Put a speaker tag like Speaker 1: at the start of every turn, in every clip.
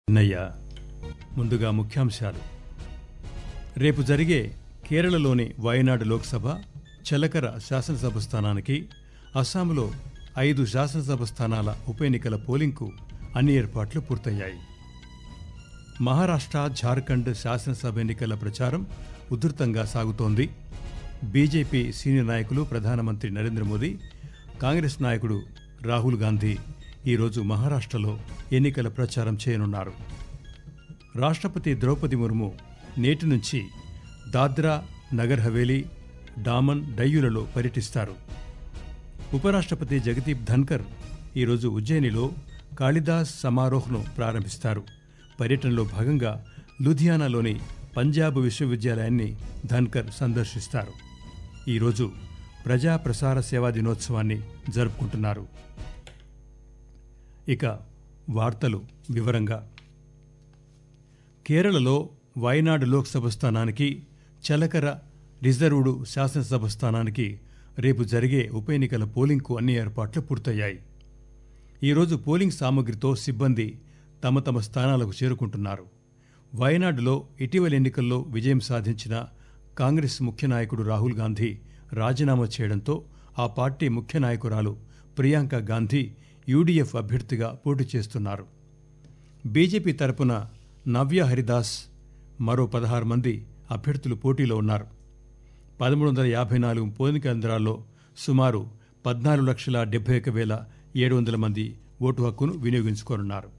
Speaker 1: చిన్నయ్య ముందుగా ముఖ్యాంశాలు రేపు జరిగే కేరళలోని వయనాడు లోక్సభ చలకర శాసనసభ స్థానానికి అస్సాంలో ఐదు శాసనసభ స్థానాల ఉప ఎన్నికల పోలింగ్కు అన్ని ఏర్పాట్లు పూర్తయ్యాయి మహారాష్ట్ర ఝార్ఖండ్ శాసనసభ ఎన్నికల ప్రచారం ఉధృతంగా సాగుతోంది బీజేపీ సీనియర్ నాయకులు ప్రధానమంత్రి నరేంద్ర మోదీ కాంగ్రెస్ నాయకుడు రాహుల్ గాంధీ ఈరోజు మహారాష్ట్రలో ఎన్నికల ప్రచారం చేయనున్నారు రాష్ట్రపతి ద్రౌపది ముర్ము నేటి నుంచి దాద్రా నగర్ హవేలీ డామన్ డయ్యూలలో పర్యటిస్తారు ఉపరాష్ట్రపతి జగదీప్ ధన్కర్ ఈరోజు ఉజ్జయినిలో కాళిదాస్ సమారోహ్ను ప్రారంభిస్తారు పర్యటనలో భాగంగా లూధియానాలోని పంజాబ్ విశ్వవిద్యాలయాన్ని ధన్కర్ సందర్శిస్తారు ఈరోజు ప్రజా ప్రసార సేవా దినోత్సవాన్ని జరుపుకుంటున్నారు ఇక వార్తలు వివరంగా కేరళలో వయనాడు లోక్సభ స్థానానికి చలకర రిజర్వుడు శాసనసభ స్థానానికి రేపు జరిగే ఉప ఎన్నికల పోలింగ్కు అన్ని ఏర్పాట్లు పూర్తయ్యాయి ఈరోజు పోలింగ్ సామగ్రితో సిబ్బంది తమ తమ స్థానాలకు చేరుకుంటున్నారు వయనాడులో ఇటీవలి ఎన్నికల్లో విజయం సాధించిన కాంగ్రెస్ ముఖ్య నాయకుడు రాహుల్ గాంధీ రాజీనామా చేయడంతో ఆ పార్టీ ముఖ్య నాయకురాలు ప్రియాంక గాంధీ యూడీఎఫ్ అభ్యర్థిగా పోటీ చేస్తున్నారు బీజేపీ తరపున నవ్య హరిదాస్ మరో పదహారు మంది అభ్యర్థులు పోటీలో ఉన్నారు పదమూడు వందల యాభై నాలుగు పోలింగ్ కేంద్రాల్లో సుమారు పద్నాలుగు లక్షల డెబ్బై ఒక వేల ఏడు వందల మంది ఓటు హక్కును వినియోగించుకోనున్నారు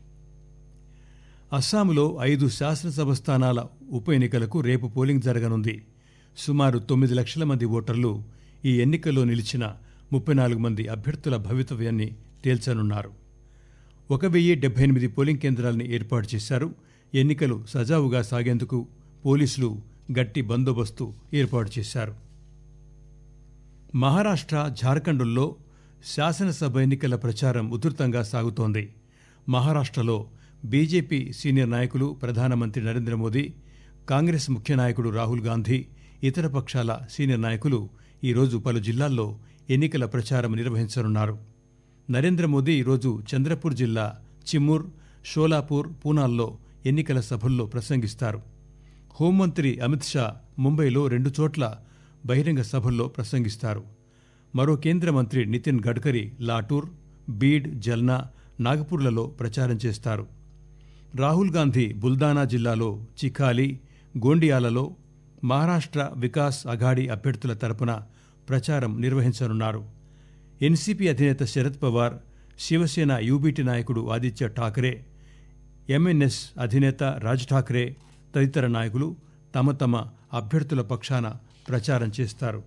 Speaker 1: అస్సాంలో ఐదు శాసనసభ స్థానాల ఉప ఎన్నికలకు రేపు పోలింగ్ జరగనుంది సుమారు తొమ్మిది లక్షల మంది ఓటర్లు ఈ ఎన్నికల్లో నిలిచిన ముప్పై నాలుగు మంది అభ్యర్థుల భవితవ్యాన్ని తేల్చనున్నారు ఒక వెయ్యి డెబ్బై ఎనిమిది పోలింగ్ కేంద్రాలను ఏర్పాటు చేశారు ఎన్నికలు సజావుగా సాగేందుకు పోలీసులు గట్టి బందోబస్తు ఏర్పాటు చేశారు మహారాష్ట్ర ఝార్ఖండ్లో శాసనసభ ఎన్నికల ప్రచారం ఉధృతంగా సాగుతోంది మహారాష్ట్రలో బీజేపీ సీనియర్ నాయకులు ప్రధానమంత్రి నరేంద్ర మోదీ కాంగ్రెస్ ముఖ్య నాయకుడు రాహుల్ గాంధీ ఇతర పక్షాల సీనియర్ నాయకులు ఈరోజు పలు జిల్లాల్లో ఎన్నికల ప్రచారం నిర్వహించనున్నారు నరేంద్ర మోదీ ఈరోజు చంద్రపూర్ జిల్లా చిమ్మూర్ షోలాపూర్ పూనాల్లో ఎన్నికల సభల్లో ప్రసంగిస్తారు హోంమంత్రి అమిత్ షా ముంబైలో రెండు చోట్ల బహిరంగ సభల్లో ప్రసంగిస్తారు మరో కేంద్ర మంత్రి నితిన్ గడ్కరీ లాటూర్ బీడ్ జల్నా నాగపూర్లలో ప్రచారం చేస్తారు రాహుల్ గాంధీ బుల్దానా జిల్లాలో చిఖాలి గోండియాలలో మహారాష్ట్ర వికాస్ అఘాడీ అభ్యర్థుల తరపున ప్రచారం నిర్వహించనున్నారు ఎన్సీపీ అధినేత శరద్ పవార్ శివసేన యూబీటీ నాయకుడు ఆదిత్య ఠాకరే ఎంఎన్ఎస్ అధినేత రాజ్ ఠాకరే తదితర నాయకులు తమ తమ అభ్యర్థుల పక్షాన ప్రచారం చేస్తారు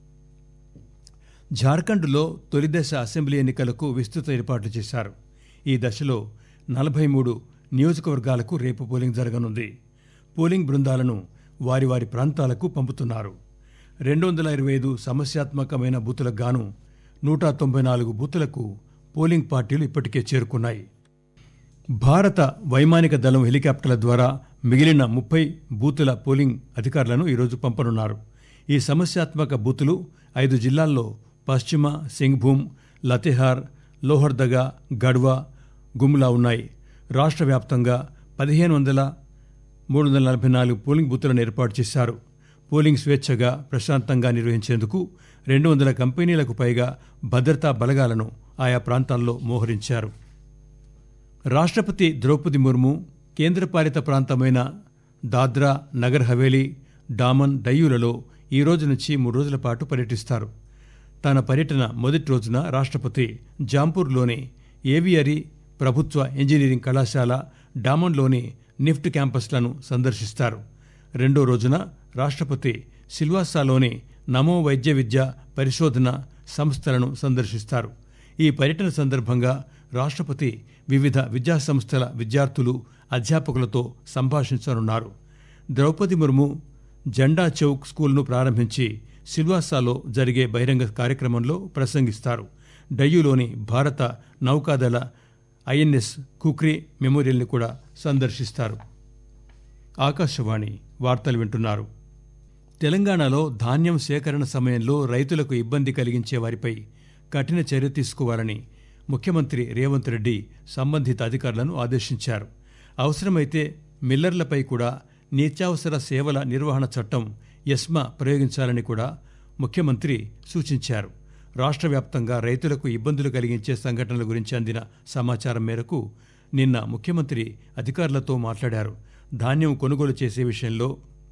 Speaker 1: జార్ఖండ్లో తొలిదశ అసెంబ్లీ ఎన్నికలకు విస్తృత ఏర్పాట్లు చేశారు ఈ దశలో నలభై మూడు నియోజకవర్గాలకు రేపు పోలింగ్ జరగనుంది పోలింగ్ బృందాలను వారి వారి ప్రాంతాలకు పంపుతున్నారు రెండు వందల ఇరవై ఐదు సమస్యాత్మకమైన బూతులకు గాను నూట తొంభై నాలుగు బూతులకు పోలింగ్ పార్టీలు ఇప్పటికే చేరుకున్నాయి భారత వైమానిక దళం హెలికాప్టర్ల ద్వారా మిగిలిన ముప్పై బూతుల పోలింగ్ అధికారులను ఈరోజు పంపనున్నారు ఈ సమస్యాత్మక బూతులు ఐదు జిల్లాల్లో పశ్చిమ సింగ్భూమ్ లతెహార్ లోహర్దగా గడ్వా గుమ్లా ఉన్నాయి రాష్ట్ర వ్యాప్తంగా పదిహేను వందల మూడు వందల నలభై నాలుగు పోలింగ్ బూతులను ఏర్పాటు చేశారు పోలింగ్ స్వేచ్ఛగా ప్రశాంతంగా నిర్వహించేందుకు రెండు వందల కంపెనీలకు పైగా భద్రతా బలగాలను ఆయా ప్రాంతాల్లో మోహరించారు రాష్ట్రపతి ద్రౌపది ముర్ము కేంద్రపాలిత ప్రాంతమైన దాద్రా నగర్ హవేలీ డామన్ డయ్యూలలో ఈ రోజు నుంచి మూడు రోజుల పాటు పర్యటిస్తారు తన పర్యటన మొదటి రోజున రాష్ట్రపతి జాంపూర్లోని ఏవియరీ ప్రభుత్వ ఇంజనీరింగ్ కళాశాల డామన్లోని నిఫ్ట్ క్యాంపస్లను సందర్శిస్తారు రెండో రోజున రాష్ట్రపతి సిల్వాసాలోని నమో వైద్య విద్య పరిశోధన సంస్థలను సందర్శిస్తారు ఈ పర్యటన సందర్భంగా రాష్ట్రపతి వివిధ విద్యాసంస్థల విద్యార్థులు అధ్యాపకులతో సంభాషించనున్నారు ద్రౌపది ముర్ము జెండా చౌక్ స్కూల్ను ప్రారంభించి సిల్వాసాలో జరిగే బహిరంగ కార్యక్రమంలో ప్రసంగిస్తారు డయ్యూలోని భారత నౌకాదళ ఐఎన్ఎస్ కుక్రీ మెమోరియల్ని కూడా సందర్శిస్తారు ఆకాశవాణి వార్తలు వింటున్నారు తెలంగాణలో ధాన్యం సేకరణ సమయంలో రైతులకు ఇబ్బంది కలిగించే వారిపై కఠిన చర్య తీసుకోవాలని ముఖ్యమంత్రి రేవంత్ రెడ్డి సంబంధిత అధికారులను ఆదేశించారు అవసరమైతే మిల్లర్లపై కూడా నిత్యావసర సేవల నిర్వహణ చట్టం ఎస్మా ప్రయోగించాలని కూడా ముఖ్యమంత్రి సూచించారు రాష్ట్ర వ్యాప్తంగా రైతులకు ఇబ్బందులు కలిగించే సంఘటనల గురించి అందిన సమాచారం మేరకు నిన్న ముఖ్యమంత్రి అధికారులతో మాట్లాడారు ధాన్యం కొనుగోలు చేసే విషయంలో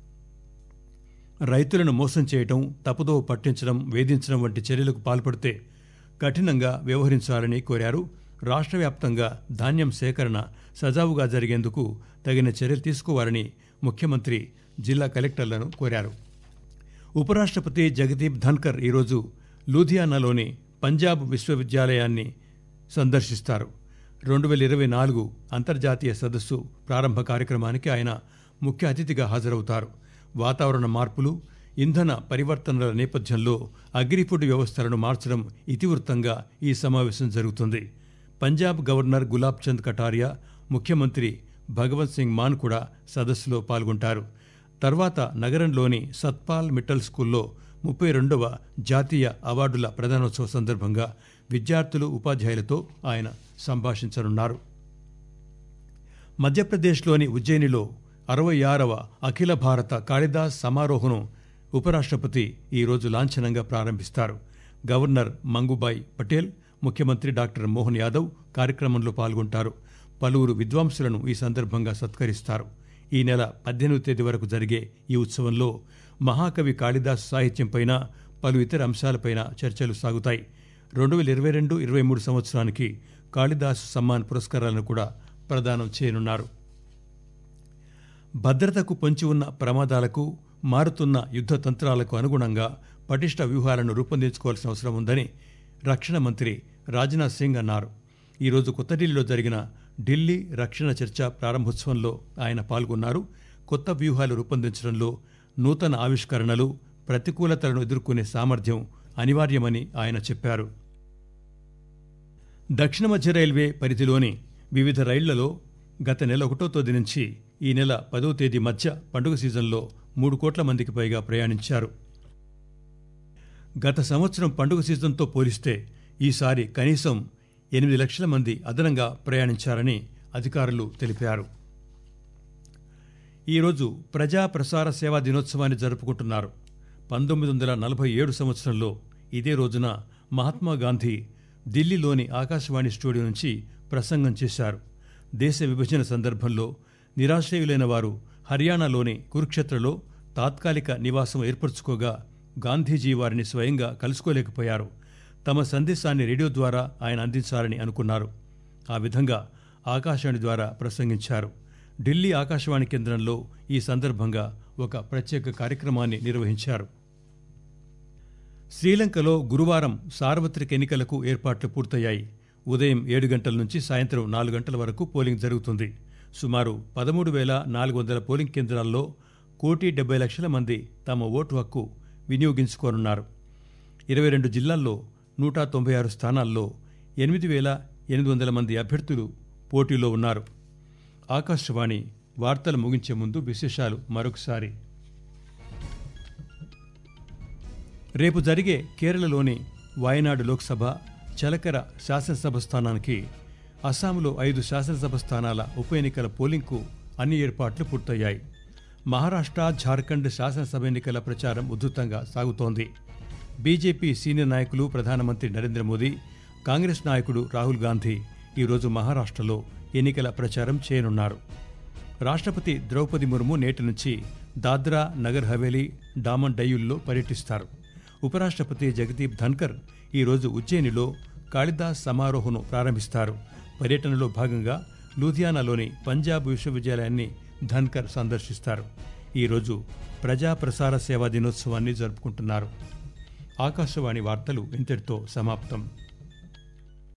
Speaker 1: రైతులను మోసం చేయటం తప్పుదో పట్టించడం వేధించడం వంటి చర్యలకు పాల్పడితే కఠినంగా వ్యవహరించాలని కోరారు రాష్ట్ర వ్యాప్తంగా ధాన్యం సేకరణ సజావుగా జరిగేందుకు తగిన చర్యలు తీసుకోవాలని ముఖ్యమంత్రి జిల్లా కలెక్టర్లను కోరారు ఉపరాష్ట్రపతి జగదీప్ ధన్కర్ ఈరోజు లూధియానాలోని పంజాబ్ విశ్వవిద్యాలయాన్ని సందర్శిస్తారు రెండు వేల ఇరవై నాలుగు అంతర్జాతీయ సదస్సు ప్రారంభ కార్యక్రమానికి ఆయన ముఖ్య అతిథిగా హాజరవుతారు వాతావరణ మార్పులు ఇంధన పరివర్తనల నేపథ్యంలో అగ్రిఫుడ్ వ్యవస్థలను మార్చడం ఇతివృత్తంగా ఈ సమావేశం జరుగుతుంది పంజాబ్ గవర్నర్ గులాబ్ చంద్ కటారియా ముఖ్యమంత్రి భగవంత్ సింగ్ మాన్ కూడా సదస్సులో పాల్గొంటారు తర్వాత నగరంలోని సత్పాల్ మిట్టల్ స్కూల్లో ముప్పై రెండవ జాతీయ అవార్డుల ప్రదానోత్సవ సందర్భంగా విద్యార్థులు ఉపాధ్యాయులతో ఆయన సంభాషించనున్నారు మధ్యప్రదేశ్లోని ఉజ్జయినిలో అరవై ఆరవ అఖిల భారత కాళిదాస్ సమారోహను ఉపరాష్ట్రపతి ఈరోజు లాంఛనంగా ప్రారంభిస్తారు గవర్నర్ మంగుబాయ్ పటేల్ ముఖ్యమంత్రి డాక్టర్ మోహన్ యాదవ్ కార్యక్రమంలో పాల్గొంటారు పలువురు విద్వాంసులను ఈ సందర్భంగా సత్కరిస్తారు ఈ నెల పద్దెనిమిది తేదీ వరకు జరిగే ఈ ఉత్సవంలో మహాకవి కాళిదాస్ సాహిత్యంపైన పలు ఇతర అంశాలపైన చర్చలు సాగుతాయి రెండు వేల ఇరవై రెండు ఇరవై మూడు సంవత్సరానికి కాళిదాస్ సమ్మాన్ పురస్కారాలను కూడా ప్రదానం చేయనున్నారు భద్రతకు పొంచి ఉన్న ప్రమాదాలకు మారుతున్న యుద్ధ తంత్రాలకు అనుగుణంగా పటిష్ట వ్యూహాలను రూపొందించుకోవాల్సిన అవసరం ఉందని రక్షణ మంత్రి రాజ్నాథ్ సింగ్ అన్నారు ఈరోజు కొత్త ఢిల్లీలో జరిగిన ఢిల్లీ రక్షణ చర్చ ప్రారంభోత్సవంలో ఆయన పాల్గొన్నారు కొత్త వ్యూహాలు రూపొందించడంలో నూతన ఆవిష్కరణలు ప్రతికూలతలను ఎదుర్కొనే సామర్థ్యం అనివార్యమని ఆయన చెప్పారు దక్షిణ మధ్య రైల్వే పరిధిలోని వివిధ రైళ్లలో గత నెల ఒకటో తేదీ నుంచి ఈ నెల పదో తేదీ మధ్య పండుగ సీజన్లో మూడు కోట్ల మందికి పైగా ప్రయాణించారు గత సంవత్సరం పండుగ సీజన్తో పోలిస్తే ఈసారి కనీసం ఎనిమిది లక్షల మంది అదనంగా ప్రయాణించారని అధికారులు తెలిపారు ఈరోజు ప్రజా ప్రసార సేవా దినోత్సవాన్ని జరుపుకుంటున్నారు పంతొమ్మిది వందల నలభై ఏడు సంవత్సరంలో ఇదే రోజున మహాత్మా గాంధీ ఢిల్లీలోని ఆకాశవాణి స్టూడియో నుంచి ప్రసంగం చేశారు దేశ విభజన సందర్భంలో నిరాశ్రయులైన వారు హర్యానాలోని కురుక్షేత్రలో తాత్కాలిక నివాసం ఏర్పరచుకోగా గాంధీజీ వారిని స్వయంగా కలుసుకోలేకపోయారు తమ సందేశాన్ని రేడియో ద్వారా ఆయన అందించాలని అనుకున్నారు ఆ విధంగా ఆకాశవాణి ద్వారా ప్రసంగించారు ఢిల్లీ ఆకాశవాణి కేంద్రంలో ఈ సందర్భంగా ఒక ప్రత్యేక కార్యక్రమాన్ని నిర్వహించారు శ్రీలంకలో గురువారం సార్వత్రిక ఎన్నికలకు ఏర్పాట్లు పూర్తయ్యాయి ఉదయం ఏడు గంటల నుంచి సాయంత్రం నాలుగు గంటల వరకు పోలింగ్ జరుగుతుంది సుమారు పదమూడు వేల నాలుగు వందల పోలింగ్ కేంద్రాల్లో కోటి డెబ్బై లక్షల మంది తమ ఓటు హక్కు వినియోగించుకోనున్నారు ఇరవై రెండు జిల్లాల్లో నూట తొంభై ఆరు స్థానాల్లో ఎనిమిది వేల ఎనిమిది వందల మంది అభ్యర్థులు పోటీలో ఉన్నారు ఆకాశవాణి వార్తలు ముగించే ముందు విశేషాలు మరొకసారి రేపు జరిగే కేరళలోని వాయనాడు లోక్సభ చలకర శాసనసభ స్థానానికి అస్సాంలో ఐదు శాసనసభ స్థానాల ఉప ఎన్నికల పోలింగ్కు అన్ని ఏర్పాట్లు పూర్తయ్యాయి మహారాష్ట్ర ఝార్ఖండ్ శాసనసభ ఎన్నికల ప్రచారం ఉధృతంగా సాగుతోంది బీజేపీ సీనియర్ నాయకులు ప్రధానమంత్రి నరేంద్ర మోదీ కాంగ్రెస్ నాయకుడు రాహుల్ గాంధీ ఈరోజు మహారాష్ట్రలో ఎన్నికల ప్రచారం చేయనున్నారు రాష్ట్రపతి ద్రౌపది ముర్ము నేటి నుంచి దాద్రా నగర్ హవేలీ డామన్ డయ్యూల్లో పర్యటిస్తారు ఉపరాష్ట్రపతి జగదీప్ ధన్కర్ ఈరోజు ఉజ్జయినిలో కాళిదాస్ సమారోహను ప్రారంభిస్తారు పర్యటనలో భాగంగా లూధియానాలోని పంజాబ్ విశ్వవిద్యాలయాన్ని ధన్కర్ సందర్శిస్తారు ఈరోజు ప్రజా ప్రసార సేవా దినోత్సవాన్ని జరుపుకుంటున్నారు ఆకాశవాణి వార్తలు ఇంతటితో సమాప్తం